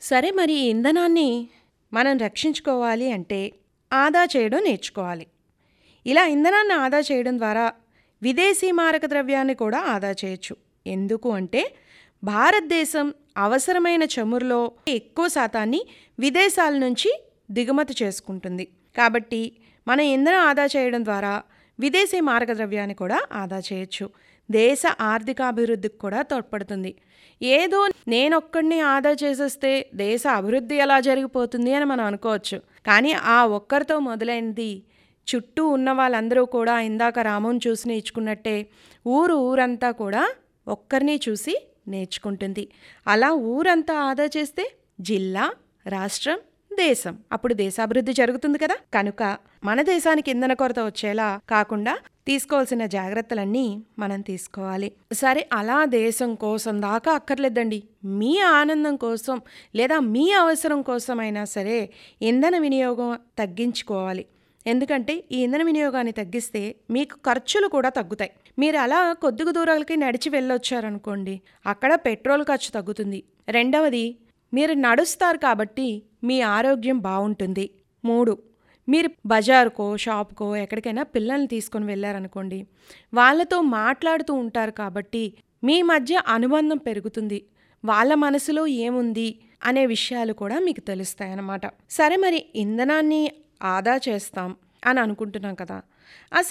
సరే మరి ఈ ఇంధనాన్ని మనం రక్షించుకోవాలి అంటే ఆదా చేయడం నేర్చుకోవాలి ఇలా ఇంధనాన్ని ఆదా చేయడం ద్వారా విదేశీ మారక ద్రవ్యాన్ని కూడా ఆదా చేయొచ్చు ఎందుకు అంటే భారతదేశం అవసరమైన చమురులో ఎక్కువ శాతాన్ని విదేశాల నుంచి దిగుమతి చేసుకుంటుంది కాబట్టి మన ఇంధనం ఆదా చేయడం ద్వారా విదేశీ మారక ద్రవ్యాన్ని కూడా ఆదా చేయొచ్చు దేశ ఆర్థికాభివృద్ధికి కూడా తోడ్పడుతుంది ఏదో నేనొక్కడిని ఆదా చేసేస్తే దేశ అభివృద్ధి ఎలా జరిగిపోతుంది అని మనం అనుకోవచ్చు కానీ ఆ ఒక్కరితో మొదలైనది చుట్టూ ఉన్న వాళ్ళందరూ కూడా ఇందాక రామం చూసి నేర్చుకున్నట్టే ఊరు ఊరంతా కూడా ఒక్కరిని చూసి నేర్చుకుంటుంది అలా ఊరంతా ఆదా చేస్తే జిల్లా రాష్ట్రం దేశం అప్పుడు దేశాభివృద్ధి జరుగుతుంది కదా కనుక మన దేశానికి ఇంధన కొరత వచ్చేలా కాకుండా తీసుకోవాల్సిన జాగ్రత్తలన్నీ మనం తీసుకోవాలి సరే అలా దేశం కోసం దాకా అక్కర్లేదండి మీ ఆనందం కోసం లేదా మీ అవసరం కోసమైనా సరే ఇంధన వినియోగం తగ్గించుకోవాలి ఎందుకంటే ఈ ఇంధన వినియోగాన్ని తగ్గిస్తే మీకు ఖర్చులు కూడా తగ్గుతాయి మీరు అలా కొద్దిగా దూరాలకి నడిచి వెళ్ళొచ్చారనుకోండి అక్కడ పెట్రోల్ ఖర్చు తగ్గుతుంది రెండవది మీరు నడుస్తారు కాబట్టి మీ ఆరోగ్యం బాగుంటుంది మూడు మీరు బజారుకో షాప్కో ఎక్కడికైనా పిల్లల్ని తీసుకొని వెళ్ళారనుకోండి వాళ్ళతో మాట్లాడుతూ ఉంటారు కాబట్టి మీ మధ్య అనుబంధం పెరుగుతుంది వాళ్ళ మనసులో ఏముంది అనే విషయాలు కూడా మీకు తెలుస్తాయి అన్నమాట సరే మరి ఇంధనాన్ని ఆదా చేస్తాం అని అనుకుంటున్నాం కదా అసలు